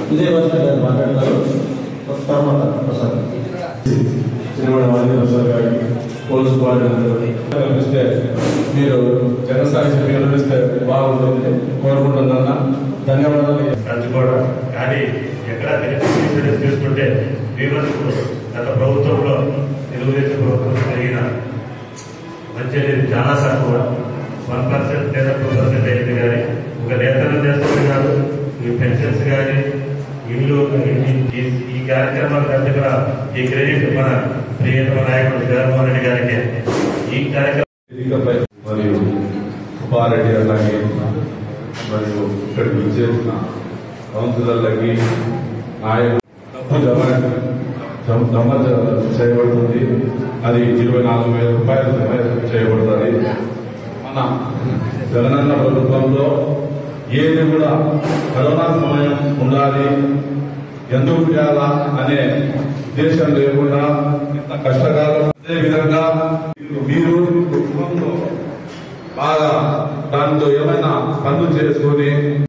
ఇదే భాష మాట్లాడతారు తర్వాత ప్రసాద్ చిన్నవాడ వాణిజ్య గారికి పోలీస్ బాడీ కల్పిస్తే మీరు జనస్థాయి సభ్యులు కల్పిస్తే బాగుంటుంది కోరుకుంటున్నా ధన్యవాదాలు పంచుకోవడం కానీ ఎక్కడ ఇన్సూరెన్స్ తీసుకుంటే వీవర్స్కు గత ప్రభుత్వంలో తెలుగుదేశం ప్రభుత్వం జరిగిన మంచి అనేది చాలా తక్కువ వన్ పర్సెంట్ లేదా టూ పర్సెంట్ అయింది కానీ ఒక నేతలు చేస్తుంది కాదు ఈ పెన్షన్స్ కానీ ఇల్లు ఈ- ఈ- ఈ కార్యక్రమాలకు అంతా కూడా ఈ క్రెడిట్ మన ప్రియతమ నాయకుడు జగన్మోహన్ రెడ్డి గారికి ఈ కార్యక్రమం వేదికపై మరియు సుబ్బారెడ్డి అలాగే మరియు ఇక్కడికి విచ్చేసిన కౌన్సిలర్లకి నాయకులు డబ్బు జమ జమ- జమ చేయబడుతుంది అది ఇరవై నాలుగు వేల రూపాయలు జమ చేయబడుతుంది మన జగనన్న ప్రభుత్వంలో ఏది కూడా కరోనా సమయం ఉండాలి ఎందుకు చేయాలా అనే ఉద్దేశం లేకుండా ఇంత కష్టకాలం అదే విధంగా మీరు కుటుంబంలో బాగా దాంతో ఏమైనా పనులు చేసుకొని